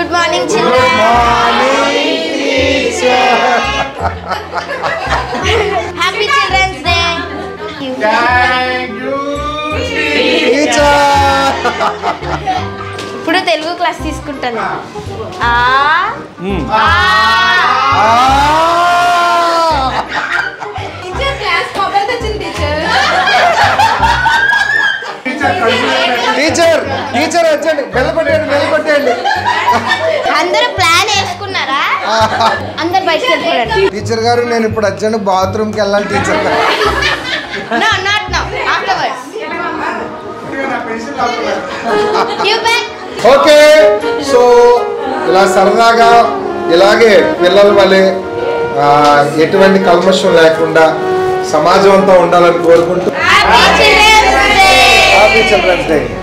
good morning children happy children's day ఇప్పుడు Telugu class తీసుకుంటాను ఆ ఆ టీచర్ టీచర్ వచ్చండి బెల్ల కొట్టండి బెల్ల కొట్టండి అందరూ ప్లాన్ వేసుకున్నారా అందరు బయటకు వెళ్ళిపోయారు టీచర్ గారు నేను ఇప్పుడు అర్జెంట్ బాత్రూమ్కి వెళ్ళాలి టీచర్ గారు no not no afterwards you back okay so ఇలా సరదాగా ఇలాగే పిల్లల వలె ఆ, ఎటువంటి కల్మషం లేకుండా సమాజం అంతా ఉండాలని కోరుకుంటూ happy children's day happy children's day